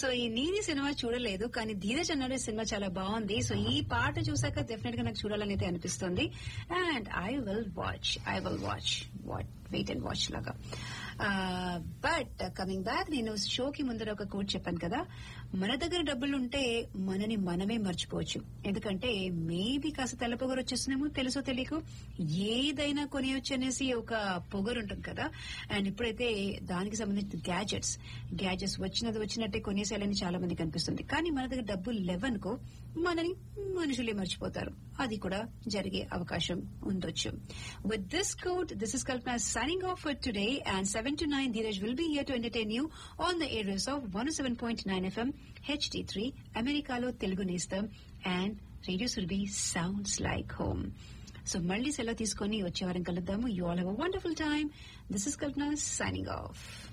so ఈ నీది cinema చూడలేదు కానీ ధీరజ్ అన్నాడు ఈ సినిమా చాలా బాగుంది సో ఈ పాట చూసాక డెఫినెట్ గా నాకు చూడాలని అయితే అనిపిస్తుంది and I will watch I will watch what wait and watch లాగా బట్ కమింగ్ బ్యాక్ నేను షోకి ముందర ఒక కోట్ చెప్పాను కదా మన దగ్గర డబ్బులు ఉంటే మనని మనమే మర్చిపోవచ్చు ఎందుకంటే మేబీ కాస్త తెల్ల పొగరు వచ్చేస్తున్నామో తెలుసో తెలియకు ఏదైనా కొనియొచ్చు అనేసి ఒక పొగరు ఉంటుంది కదా అండ్ ఇప్పుడైతే దానికి సంబంధించిన గ్యాజెట్స్ గ్యాజెట్స్ వచ్చినది వచ్చినట్టే కొనేసేయాలని చాలా మంది కనిపిస్తుంది కానీ మన దగ్గర డబ్బులు లేవనుకో మనని మనుషులే మర్చిపోతారు అది కూడా జరిగే అవకాశం ఉండొచ్చు with this quote this is Kalpana signing off for today and seven to nine Dheeraj will be here to entertain you on the areas of one seven point nine FM HD three అమెరికాలో తెలుగు నేస్తం and radio Surabhi sounds like home so మళ్ళీ సెలవు తీసుకొని వచ్చే వారం కలుద్దాము you all have wonderful time this is Kalpana signing of